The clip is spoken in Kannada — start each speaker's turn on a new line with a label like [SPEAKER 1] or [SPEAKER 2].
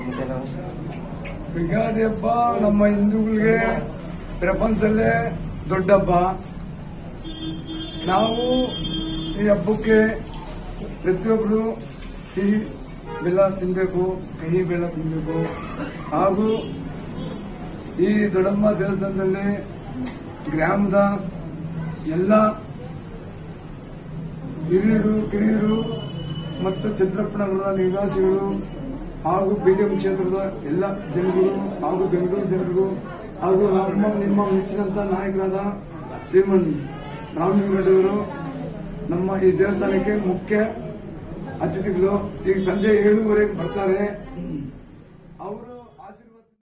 [SPEAKER 1] ಯುಗಾದಿ ಹಬ್ಬ ನಮ್ಮ ಹಿಂದೂಗಳಿಗೆ ಪ್ರಪಂಚದಲ್ಲೇ ದೊಡ್ಡ ಹಬ್ಬ ನಾವು ಈ ಹಬ್ಬಕ್ಕೆ ಪ್ರತಿಯೊಬ್ಬರು ಸಿಹಿ ಬೆಲ್ಲ ತಿನ್ನಬೇಕು ಕಹಿ ಬೆಲ್ಲ ತಿನ್ನಬೇಕು ಹಾಗೂ ಈ ದೊಡ್ಡಮ್ಮ ದೇವಸ್ಥಾನದಲ್ಲಿ ಗ್ರಾಮದ ಎಲ್ಲ ಹಿರಿಯರು ಕಿರಿಯರು ಮತ್ತು ಚಂದ್ರಪ್ಪನಗರದ ನಿವಾಸಿಗಳು ಹಾಗೂ ಬಿಡಿಎಂ ಕ್ಷೇತ್ರದ ಎಲ್ಲ ಜನಗಳು ಹಾಗೂ ಬೆಂಗಳೂರು ಜನರಿಗೂ ಹಾಗೂ ನಮ್ಮ ನಿಮ್ಮ ಮೆಚ್ಚಿನಂತ ನಾಯಕರಾದ ಶ್ರೀಮನ್ ರಾಮಲಿಂಗರೆಡ್ಡಿಯವರು ನಮ್ಮ ಈ ದೇವಸ್ಥಾನಕ್ಕೆ ಮುಖ್ಯ ಅತಿಥಿಗಳು ಈಗ ಸಂಜೆ ಏಳುವರೆಗೆ ಬರ್ತಾರೆ ಅವರು